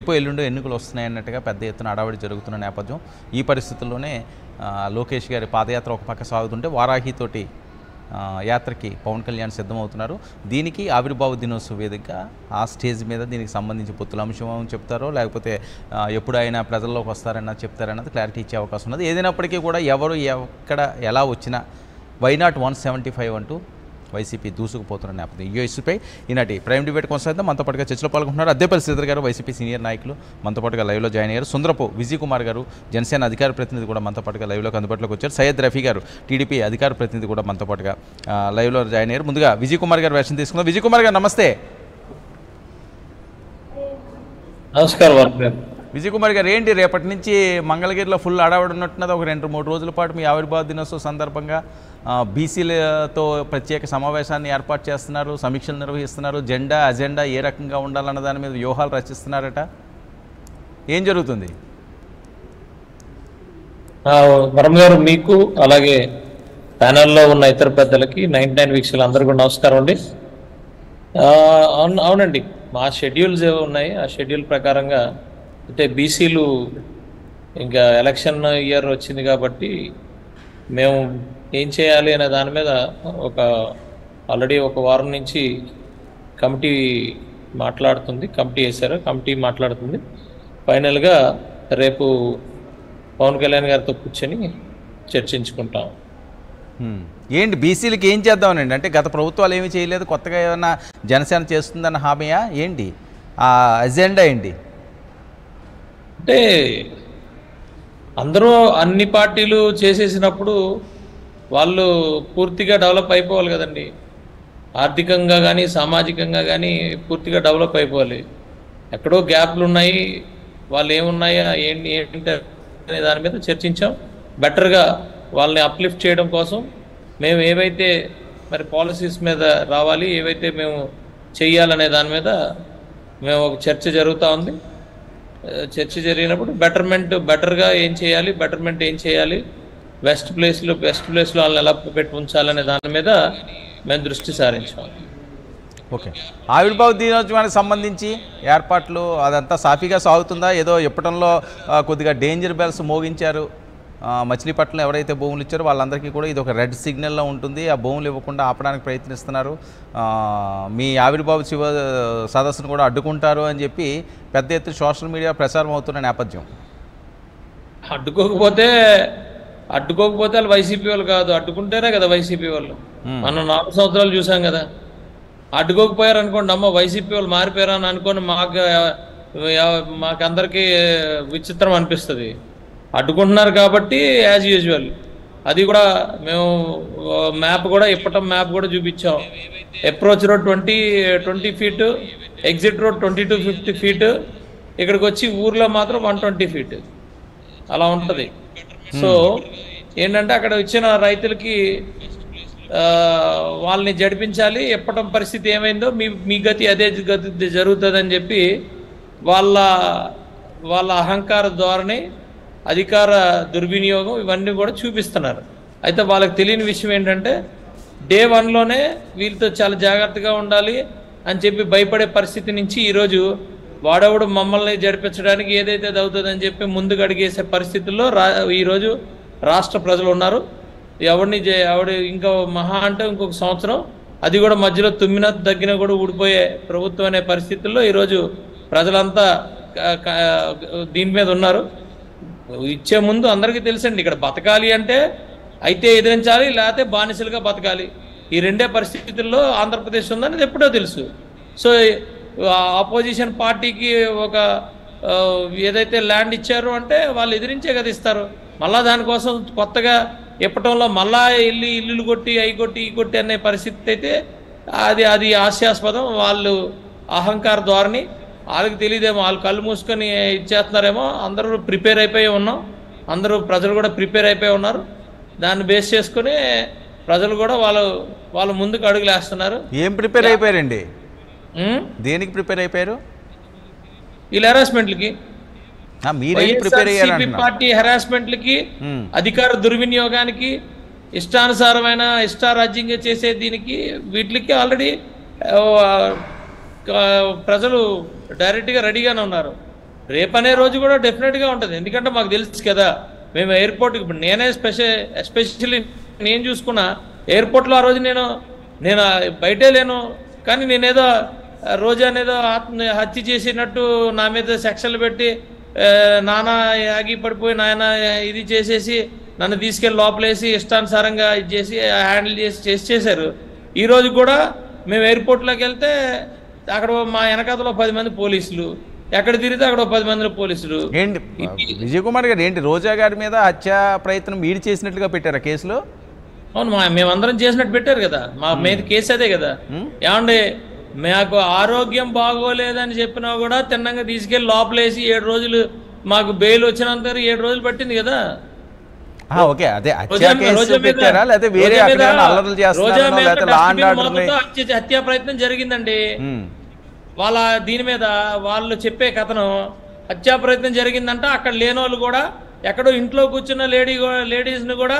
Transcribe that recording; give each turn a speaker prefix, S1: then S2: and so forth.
S1: రేపు ఎల్లుండో ఎన్నికలు వస్తున్నాయి అన్నట్టుగా పెద్ద ఎత్తున అడావిడి జరుగుతున్న నేపథ్యం ఈ పరిస్థితుల్లోనే ఆ, లోకేష్ గారి పాదయాత్ర ఒక పక్క సాగుతుంటే వారాహితోటి ఆ, యాత్రకి పవన్ కళ్యాణ్ సిద్ధమవుతున్నారు దీనికి ఆవిర్భావ దినోత్సవ వేదికగా ఆ స్టేజ్ మీద దీనికి సంబంధించి పొత్తుల అంశం చెప్తారో లేకపోతే ఆ, ఎప్పుడు అయినా ప్రజల్లోకి వస్తారన్నా చెప్తారన్నది క్లారిటీ ఇచ్చే అవకాశం ఉన్నది ఏదైనప్పటికీ కూడా ఎవరు ఎక్కడ ఎలా వచ్చినా వైనాట్ వన్ సెవెంటీ ఫైవ్ అంటూ వైసీపీ దూసుకుపోతున్న నేపథ్యం ఈ ఇష్యూపై ఈనాటి ప్రైమ్ డిబేట్ కొనసాగిద్దాం మనతో పాటుగా చర్చలో పాల్గొంటున్నారు అద్దెపల్లి శ్రీధర్ గారు వైసీపీ సీనియర్ నాయకులు మనతో పాటుగా లైవ్లో జాయిన్ అయ్యారు సుందరపు విజయ్ కుమార్ గారు జనసేన అధికార ప్రతినిధి కూడా మనతో పాటుగా లైవ్లోకి అందుబాటులోకి వచ్చారు సయ్యద్ రఫీ గారు టీడీపీ అధికార ప్రతినిధి కూడా మనతో పాటుగా ఆ, లైవ్లో జాయిన్ అయ్యారు ముందుగా విజయ్ కుమార్ గారు వేషన్ తీసుకుందాం విజయ్ కుమార్ గారు నమస్తే
S2: నమస్కారం వర్మ గారు
S1: విజయ్ కుమార్ గారు ఏంటి రేపటి నుంచి మంగళగిరిలో ఫుల్ అడవాడు ఉన్నట్టున్నది ఒక రెండు మూడు రోజుల పాటు మీ ఆవిర్భావ దినోత్సవం సందర్భంగా ఆ, బీసీలతో ప్రత్యేక సమావేశాన్ని ఏర్పాటు చేస్తున్నారు సమీక్షలు నిర్వహిస్తున్నారు జెండా అజెండా ఏ రకంగా ఉండాలన్న దాని మీద వ్యూహాలు రచిస్తున్నారట ఏం జరుగుతుంది
S2: ఆ, వరం గారు మీకు అలాగే ప్యానెల్లో ఉన్న ఇతర పెద్దలకి నైన్ నైన్ వీక్షలు అందరూ కూడా నమస్కారం అండి ఆ, అవును అవునండి మా షెడ్యూల్స్ ఏవో ఉన్నాయి ఆ షెడ్యూల్ ప్రకారంగా అంటే బీసీలు ఇంకా ఎలక్షన్ ఇయర్ వచ్చింది కాబట్టి మేము ఏం చేయాలి అనే దాని మీద ఒక ఆల్రెడీ ఒక వారం నుంచి కమిటీ మాట్లాడుతుంది కమిటీ వేశారు కమిటీ మాట్లాడుతుంది ఫైనల్గా రేపు పవన్ కళ్యాణ్ గారితో కూర్చొని చర్చించుకుంటాం
S1: హ్మ్. ఏంటి బీసీలకి ఏం చేద్దామనండి అంటే గత ప్రభుత్వాలు ఏమీ చేయలేదు కొత్తగా ఏమన్నా జనసేన చేస్తుందన్న హామీయా ఏంటి ఆ అజెండా ఏంటి
S2: అంటే అందరూ అన్ని పార్టీలు చేసేసినప్పుడు వాళ్ళు పూర్తిగా డెవలప్ అయిపోవాలి కదండి ఆర్థికంగా కానీ సామాజికంగా కానీ పూర్తిగా డెవలప్ అయిపోవాలి ఎక్కడో గ్యాప్లు ఉన్నాయి వాళ్ళు ఏమున్నాయా ఏంటి ఏంటి అనే దాని మీద చర్చించాం బెటర్గా వాళ్ళని అప్లిఫ్ట్ చేయడం కోసం మేము ఏవైతే మరి పాలసీస్ మీద రావాలి ఏవైతే మేము చెయ్యాలనే దాని మీద మేము ఒక చర్చ జరుగుతూ ఉంది ఆ, చర్చ జరిగినప్పుడు బెటర్మెంట్ బెటర్గా ఏం చేయాలి బెటర్మెంట్ ఏం చేయాలి బెస్ట్ ప్లేస్లో బెస్ట్ ప్లేస్లో వాళ్ళని ఎలా పెట్టి ఉంచాలనే దాని మీద మేము దృష్టి సారించాం
S1: ఓకే ఆవిర్భావ దినోత్సవానికి సంబంధించి ఏర్పాట్లు అదంతా సాఫీగా సాగుతుందా ఏదో ఇప్పటంలో ఆ, కొద్దిగా డేంజర్ బెల్స్ మోగించారు ఆ, మచిలీపట్నం ఎవరైతే భూములు ఇచ్చారో వాళ్ళందరికీ కూడా ఇది ఒక రెడ్ సిగ్నల్లో ఉంటుంది ఆ భూములు ఇవ్వకుండా ఆపడానికి ప్రయత్నిస్తున్నారు ఆ, మీ ఆవిర్భావ శివ సదస్సును కూడా అడ్డుకుంటారు అని చెప్పి పెద్ద ఎత్తున సోషల్ మీడియా ప్రచారం అవుతున్న నేపథ్యం
S2: అడ్డుకోకపోతే అడ్డుకోకపోతే వాళ్ళు వైసీపీ వాళ్ళు కాదు అడ్డుకుంటేనే కదా వైసీపీ వాళ్ళు
S1: Hmm.
S2: మనం నాలుగు సంవత్సరాలు చూసాం కదా అడ్డుకోకపోయారు అనుకోండి అమ్మ వైసీపీ వాళ్ళు మారిపోయారు అని అనుకోని మాకు మాకందరికీ విచిత్రం అనిపిస్తుంది అడ్డుకుంటున్నారు కాబట్టి యాజ్ యూజువల్ అది కూడా మేము మ్యాప్ కూడా ఇప్పటం మ్యాప్ కూడా చూపించాం approach road twenty twenty feet exit road twenty to fifty feet ఇక్కడికి వచ్చి ఊర్లో మాత్రం వన్ ట్వంటీ ఫీట్ అలా ఉంటుంది సో ఏంటంటే అక్కడ ఇచ్చిన రైతులకి ఆ, వాళ్ళని జడిపించాలి ఎప్పటం పరిస్థితి ఏమైందో మీ మీ గతి అదే గతి జరుగుతుందని చెప్పి వాళ్ళ వాళ్ళ అహంకార ధోరణి అధికార దుర్వినియోగం ఇవన్నీ కూడా చూపిస్తున్నారు అయితే వాళ్ళకి తెలియని విషయం ఏంటంటే డే వన్లోనే వీళ్ళతో చాలా జాగ్రత్తగా ఉండాలి అని చెప్పి భయపడే పరిస్థితి నుంచి ఈరోజు వాడెవడు మమ్మల్ని జరిపించడానికి ఏదైతే అది అవుతుందని చెప్పి ముందుకు అడిగేసే పరిస్థితుల్లో రా ఈరోజు రాష్ట్ర ప్రజలు ఉన్నారు ఎవరిని చే- ఎవడు ఇంకా మహా అంటే ఇంకొక సంవత్సరం అది కూడా మధ్యలో తుమ్మిన తగ్గిన కూడా ఊడిపోయే ప్రభుత్వం అనే పరిస్థితుల్లో ఈరోజు ప్రజలంతా క- క- దీని మీద ఉన్నారు ఇచ్చే ముందు అందరికీ తెలుసండి ఇక్కడ బతకాలి అంటే అయితే ఎదిరించాలి లేకపోతే బానిసలుగా బతకాలి ఈ రెండే పరిస్థితుల్లో ఆంధ్రప్రదేశ్ ఉందని ఎప్పుడో తెలుసు సో ఆపోజిషన్ పార్టీకి ఒక ఆ, ఏదైతే ల్యాండ్ ఇచ్చారో అంటే వాళ్ళు ఎదిరించే కదా ఇస్తారు మళ్ళా దానికోసం కొత్తగా ఇప్పటంలో మళ్ళా ఇల్లు ఇల్లులు కొట్టి అవి కొట్టి ఈ కొట్టి అనే పరిస్థితి అయితే అది అది హాస్యాస్పదం వాళ్ళు అహంకార ధోరణి వాళ్ళకి తెలియదేమో వాళ్ళు కళ్ళు మూసుకొని ఇచ్చేస్తున్నారేమో అందరూ ప్రిపేర్ అయిపోయి ఉన్నాం అందరూ ప్రజలు కూడా ప్రిపేర్ అయిపోయి ఉన్నారు దాన్ని బేస్ చేసుకుని ప్రజలు కూడా వాళ్ళు వాళ్ళ ముందుకు అడుగులు వేస్తున్నారు
S1: ఏం ప్రిపేర్ అయిపోయారండి
S2: ఉం?
S1: దేనికి ప్రిపేర్ అయిపోయారు
S2: వీళ్ళ హెరాస్మెంట్లకి
S1: ఆ, మీరేం ప్రిపేర్ అయ్యారు
S2: వైఎస్ఆర్సీపీ
S1: అంటున్నా
S2: పార్టీ హెరాస్మెంట్లకి
S1: ఉమ్.
S2: అధికార దుర్వినియోగానికి ఇష్టానుసారమైన ఇష్టారాజ్యంగా చేసే దీనికి వీటికి ఆల్రెడీ ప్రజలు డైరెక్ట్గా రెడీగానే ఉన్నారు రేపు అనే రోజు కూడా డెఫినెట్గా ఉంటుంది ఎందుకంటే మాకు తెలుసు కదా మేము ఎయిర్పోర్ట్కి ఇప్పుడు నేనే స్పెషల్ ఎస్పెషల్లీ నేను చూసుకున్నా ఎయిర్పోర్ట్లో ఆ రోజు నేను నేను బయటే లేను కానీ నేనేదో ఆ, రోజు అనేదో ఆత్మ హత్య చేసినట్టు నా మీద సెక్షన్లు పెట్టి ఆ, నాన్న ఆగి పడిపోయి నాయన ఇది చేసేసి నన్ను తీసుకెళ్ళి లోపలేసి ఇష్టానుసారంగా ఇది చేసి హ్యాండిల్ చేసి చేసి చేశారు ఈ రోజు కూడా మేము ఎయిర్పోర్ట్లోకి వెళ్తే అక్కడ మా వెనకాతలో పది మంది పోలీసులు ఎక్కడ తిరిగితే అక్కడ ఓ పది మంది పోలీసులు
S1: ఏంటి విజయ్ కుమార్ గారు ఏంటి రోజా గారి మీద హత్యా ప్రయత్నం మీరు చేసినట్లుగా పెట్టారా కేసులో
S2: అవును మా మేమందరం చేసినట్టు పెట్టారు కదా మా మీద కేసు అదే కదా ఏమండి మాకు ఆరోగ్యం బాగోలేదని చెప్పినా కూడా తిన్నంగా తీసుకెళ్లి లోపలేసి ఏడు రోజులు మాకు బెయిల్ వచ్చినంత ఏడు రోజులు పట్టింది కదా
S1: ఆ, ఓకే అదే హత్యా
S2: రోజా మీద-
S1: కేసు
S2: రోజా మీద-
S1: పెట్టారా లేకపోతే వేరే
S2: రోజా
S1: అక్కడ
S2: మీద-
S1: ఏమైనా అల్లర్లు
S2: రోజా
S1: చేస్తున్నారనో
S2: మీద
S1: లేకపోతే లా అండ్
S2: డస్ట్బిన్
S1: ఆర్డర్ని
S2: మోతతో హత్య హత్యా ప్రయత్నం జరిగిందండి వాళ్ళ దీని మీద వాళ్ళు చెప్పే కథను హత్యా ప్రయత్నం జరిగిందంట అక్కడ లేని వాళ్ళు కూడా ఎక్కడో ఇంట్లో కూర్చున్న లేడీ లేడీస్ని కూడా